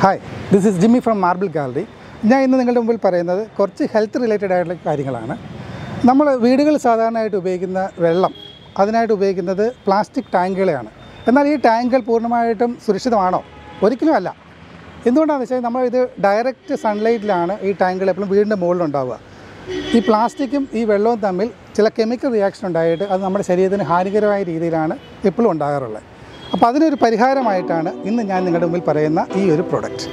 hi this is Jimmy from marble gallery ഞാൻ ഇന്ന് നിങ്ങളുടെ മുമ്പിൽ പറയുന്നത് കുറച്ച് ഹെൽത്ത് റിലേറ്റഡ് ആയിട്ടുള്ള കാര്യങ്ങളാണ് നമ്മൾ വീടുകളിൽ സാധാരണയായിട്ട് ഉപയോഗിക്കുന്ന വെള്ളം അതിനായിട്ട് ഉപയോഗിക്കുന്നത് പ്ലാസ്റ്റിക് ടാങ്കുകളെയാണ് എന്നാൽ ഈ ടാങ്കുകൾ പൂർണ്ണമായിട്ടും സുരക്ഷിതമാണോ ഒരിക്കലും അല്ല എന്തുകൊണ്ടാണെന്ന് വെച്ചാൽ നമ്മൾ ഇത് ഡയറക്റ്റ് സൺലൈറ്റിലാണ് ഈ ടാങ്കുകൾ എപ്പോഴും വീടിൻ്റെ മുകളിലുണ്ടാവുക ഈ പ്ലാസ്റ്റിക്കും ഈ വെള്ളവും തമ്മിൽ ചില കെമിക്കൽ റിയാക്ഷൻ ഉണ്ടായിട്ട് അത് നമ്മുടെ ശരീരത്തിന് ഹാനികരമായ രീതിയിലാണ് എപ്പോഴും ഉണ്ടാകാറുള്ളത് അപ്പോൾ അതിനൊരു പരിഹാരമായിട്ടാണ് ഇന്ന് ഞാൻ നിങ്ങളുടെ മുമ്പിൽ പറയുന്ന ഈ ഒരു പ്രൊഡക്റ്റ്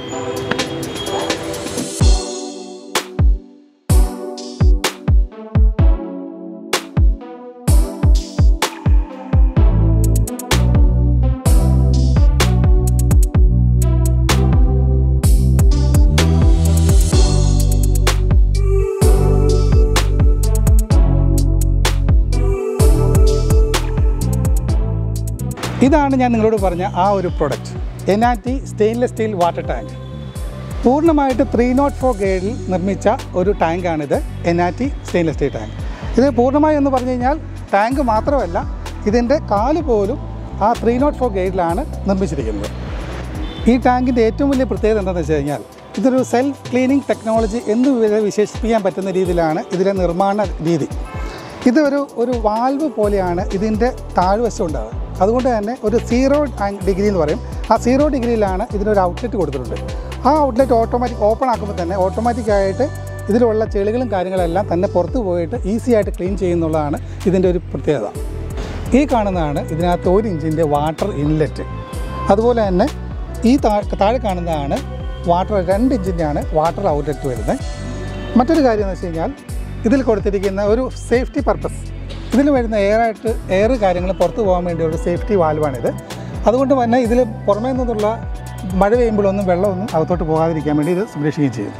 ഇതാണ് ഞാൻ നിങ്ങളോട് പറഞ്ഞ ആ ഒരു പ്രൊഡക്റ്റ് എനാറ്റി സ്റ്റെയിൻലെസ് സ്റ്റീൽ വാട്ടർ ടാങ്ക് പൂർണ്ണമായിട്ട് ത്രീ നോട്ട് ഫോർ ഗ്രേഡിൽ നിർമ്മിച്ച ഒരു ടാങ്കാണിത് എനാറ്റി സ്റ്റെയിൻലെസ് സ്റ്റീൽ ടാങ്ക് ഇത് പൂർണ്ണമായി എന്ന് പറഞ്ഞു കഴിഞ്ഞാൽ ടാങ്ക് മാത്രമല്ല ഇതിൻ്റെ കാല് പോലും ആ ത്രീ നോട്ട് ഫോർ ഗ്രേഡിലാണ് നിർമ്മിച്ചിരിക്കുന്നത് ഈ ടാങ്കിൻ്റെ ഏറ്റവും വലിയ പ്രത്യേകത എന്താണെന്ന് വെച്ച് കഴിഞ്ഞാൽ ഇതൊരു സെൽഫ് ക്ലീനിങ് ടെക്നോളജി എന്ന് വരെ വിശേഷിപ്പിക്കാൻ പറ്റുന്ന രീതിയിലാണ് ഇതിലെ നിർമ്മാണ രീതി ഇതൊരു ഒരു വാൽവ് പോലെയാണ് ഇതിൻ്റെ താഴ്വശം ഉണ്ടാവുക അതുകൊണ്ട് തന്നെ ഒരു സീറോ ഡിഗ്രി എന്ന് പറയും ആ സീറോ ഡിഗ്രിയിലാണ് ഇതിനൊരു ഔട്ട്ലെറ്റ് കൊടുത്തിട്ടുണ്ട് ആ ഔട്ട്ലെറ്റ് ഓട്ടോമാറ്റിക് ഓപ്പൺ ആക്കുമ്പോൾ തന്നെ ഓട്ടോമാറ്റിക്കായിട്ട് ഇതിലുള്ള ചെളികളും കാര്യങ്ങളെല്ലാം തന്നെ പുറത്ത് പോയിട്ട് ഈസി ആയിട്ട് ക്ലീൻ ചെയ്യുന്നുള്ളതാണ് ഇതിൻ്റെ ഒരു പ്രത്യേകത ഈ കാണുന്നതാണ് ഇതിനകത്ത് ഒരു ഇഞ്ചിൻ്റെ വാട്ടർ ഇൻലെറ്റ് അതുപോലെ തന്നെ ഈ താ- താഴെ കാണുന്നതാണ് വാട്ടർ രണ്ട് ഇഞ്ചിൻ്റെയാണ് വാട്ടർ ഔട്ട്ലെറ്റ് വരുന്നത് മറ്റൊരു കാര്യം എന്ന് വെച്ച് കഴിഞ്ഞാൽ ഇതിൽ കൊടുത്തിരിക്കുന്ന ഒരു സേഫ്റ്റി പർപ്പസ് ഇതിൽ വരുന്ന എയറായിട്ട് എയർ കാര്യങ്ങൾ പുറത്തു പോകാൻ വേണ്ടി ഒരു സേഫ്റ്റി വാൽവാണിത് അതുകൊണ്ട് തന്നെ ഇതിൽ പുറമേ നിന്നുള്ള മഴ പെയ്യുമ്പോഴൊന്നും വെള്ളമൊന്നും അകത്തോട്ട് പോകാതിരിക്കാൻ വേണ്ടി ഇത് സംരക്ഷിക്കുകയും ചെയ്യും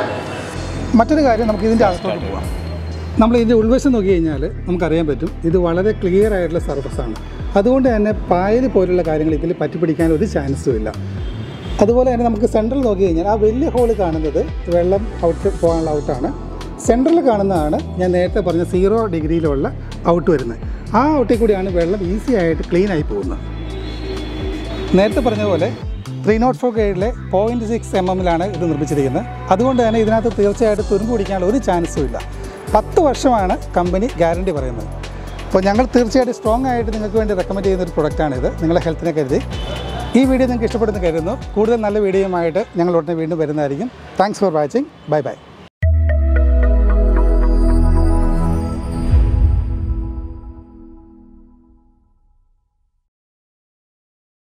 മറ്റൊരു കാര്യം നമുക്ക് ഇതിൻ്റെ അകത്തോട്ട് പോകാം നമ്മൾ ഇതിൻ്റെ ഉൾവശം നോക്കി കഴിഞ്ഞാൽ നമുക്കറിയാൻ പറ്റും ഇത് വളരെ ക്ലിയർ ആയിട്ടുള്ള സർഫസാണ് അതുകൊണ്ട് തന്നെ പായൽ പോലുള്ള കാര്യങ്ങൾ ഇതിൽ പറ്റിപ്പിടിക്കാൻ ഒരു ചാൻസും ഇല്ല അതുപോലെ തന്നെ നമുക്ക് സെൻട്രൽ നോക്കി കഴിഞ്ഞാൽ ആ വലിയ ഹോള് കാണുന്നത് വെള്ളം ഔട്ട് പോകാനുള്ള ഔട്ടാണ് സെൻട്രൽ കാണുന്നതാണ് ഞാൻ നേരത്തെ പറഞ്ഞ സീറോ ഡിഗ്രിയിലുള്ള ഔട്ട് വരുന്നത് ആ ഔട്ടിൽ കൂടിയാണ് വെള്ളം ഈസി ആയിട്ട് ക്ലീൻ ആയി പോകുന്നത് നേരത്തെ പറഞ്ഞ പോലെ ത്രീ നോട്ട് ഫോർ ഗ്രേഡിലെ പോയിൻറ്റ് സിക്സ് എം എമ്മിലാണ് ഇത് നിർമ്മിച്ചിരിക്കുന്നത് അതുകൊണ്ട് തന്നെ ഇതിനകത്ത് തീർച്ചയായിട്ടും തുരുമ്പ് പിടിക്കാനുള്ള ഒരു ചാൻസും ഇല്ല പത്ത് വർഷമാണ് കമ്പനി ഗ്യാരണ്ടി പറയുന്നത് അപ്പോൾ ഞങ്ങൾ തീർച്ചയായിട്ടും സ്ട്രോങ് ആയിട്ട് നിങ്ങൾക്ക് വേണ്ടി റെക്കമെൻഡ് ചെയ്യുന്ന ഒരു പ്രൊഡക്റ്റാണിത് നിങ്ങളെ ഹെൽത്തിനെ കരുതി ഈ വീഡിയോ നിങ്ങൾക്ക് ഇഷ്ടപ്പെടുന്നു കരുതുന്നു കൂടുതൽ നല്ല വീഡിയോയുമായിട്ട് ഞങ്ങൾ ഉടനെ വീണ്ടും വരുന്നതായിരിക്കും thanks for watching bye by